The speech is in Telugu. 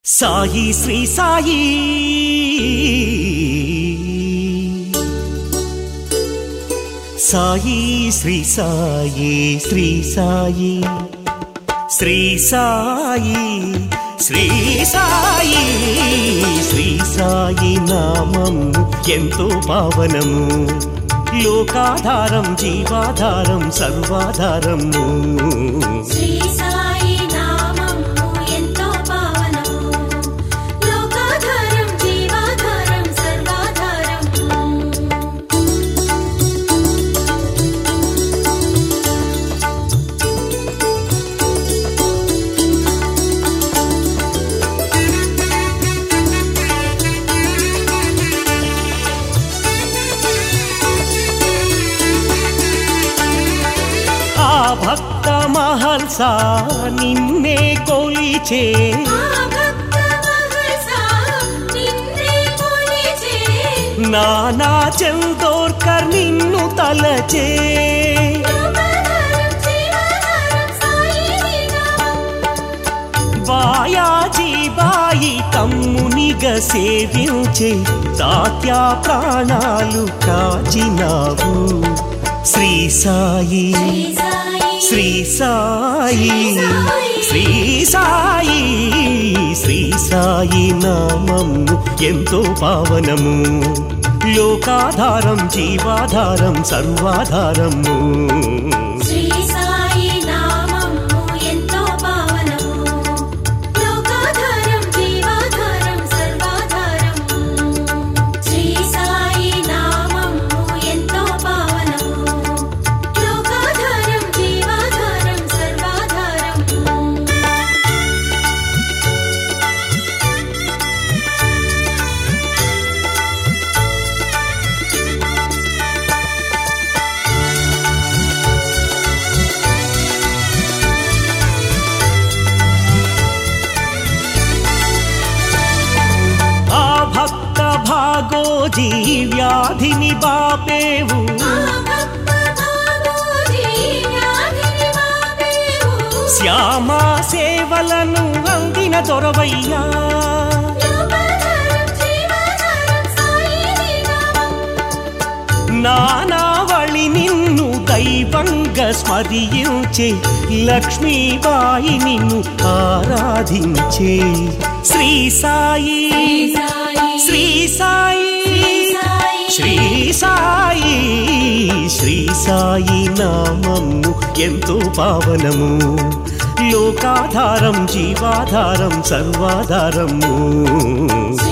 సాయి శ్రీ సాయి సాయి శ్రీ సాయి శ్రీ సాయి శ్రీ సాయి శ్రీ సాయి శ్రీ సాయి నామం ఎంతో పావనము లోకాధారం జీవాధారం సర్వాధారము శ్రీ సాయి నామము ఎంతో పావనము లోకాధారం జీవాధారం సర్వాధారం ఆ భక్త మహల్స నిన్నే కొలిచే ఆ భక్త మహర్షా నిన్నే కొలిచే నానా చందోర్కర్ నిన్ను తలచే లోకాధారం జీవాధారం సాయి నామం బాయాజీ బాయి తమ్మునిగ సేవించే తాత్యా ప్రాణాలు కాచినావు శ్రీ సాయి శ్రీ సాయి శ్రీ సాయి శ్రీ సాయి శ్రీ సాయి నామము ఎంతో పావనము లోకాధారం జీవాధారం సర్వాధారము శ్రీ సాయి నామము ఎంతో పావనము లోకాధారం జీవాధారం సర్వాధారం శ్రీ సాయి నామము ఎంతో పావనము లోకాధారం జీవాధారం సర్వాధారం ఆ భక్త భాగోజీ వ్యాధిని బాపేవు ఆ భక్త భాగోజీ వ్యాధిని మాపేవు శ్యామా సేవలను అందిన దొరవయ్యా లోకాధారం జీవాధారం సాయి నామం నానావళి నిన్ను దైవంగా స్మరించే లక్ష్మీబాయి నిన్ను ఆరాధించే శ్రీ సాయి శ్రీ సాయి శ్రీ సాయి శ్రీ సాయి నామము ఎంతో పావనము లోకాధారం జీవాధారం సర్వాధారము